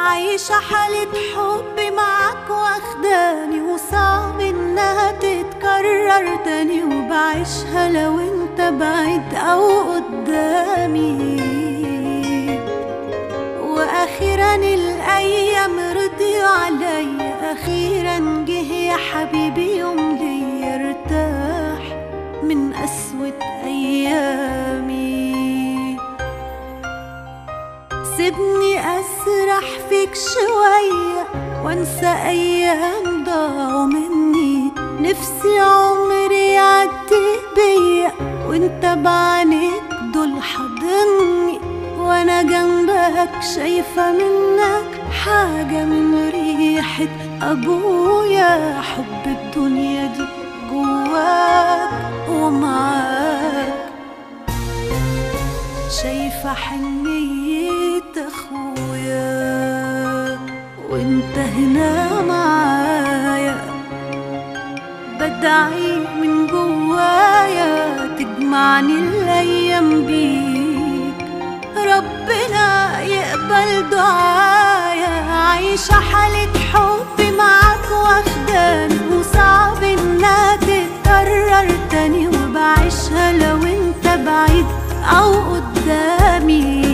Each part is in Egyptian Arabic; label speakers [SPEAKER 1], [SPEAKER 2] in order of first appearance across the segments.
[SPEAKER 1] عايشة حالة حب معاك واخداني وصعب انها تتكرر تاني وبعيشها لو انت بعيد او قدامي واخيرا الايام رضيوا عليا اخيرا جه يا حبيبي يوم ليا ارتاح من قسوة ايامي سيبني اسرح فيك شوية وانسى ايام ضاعوا مني نفسي عمري يعدي بيا وانت بعينيك دول حاضني وانا جنبك شايفة منك حاجة من ريحة ابويا حب الدنيا دي جواك ومعاك شايفة حنية اخويا وانت هنا معايا بدعي من جوايا تجمعني الايام بيك ربنا يقبل دعايا عايشة حالة حب معاك واخداني وصعب انها تتكرر تاني وبعيشها لو انت بعيد او قدامي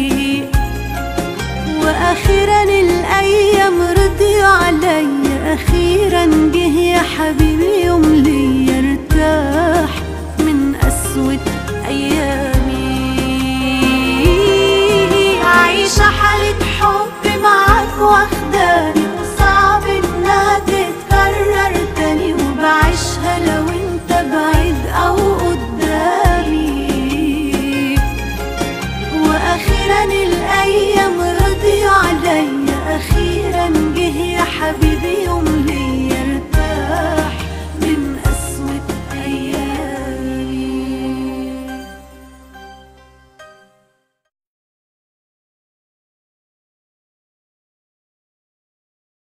[SPEAKER 1] واخيرا الايام رضيوا عليا اخيرا جه يا حبيبي يوم ليا ارتاح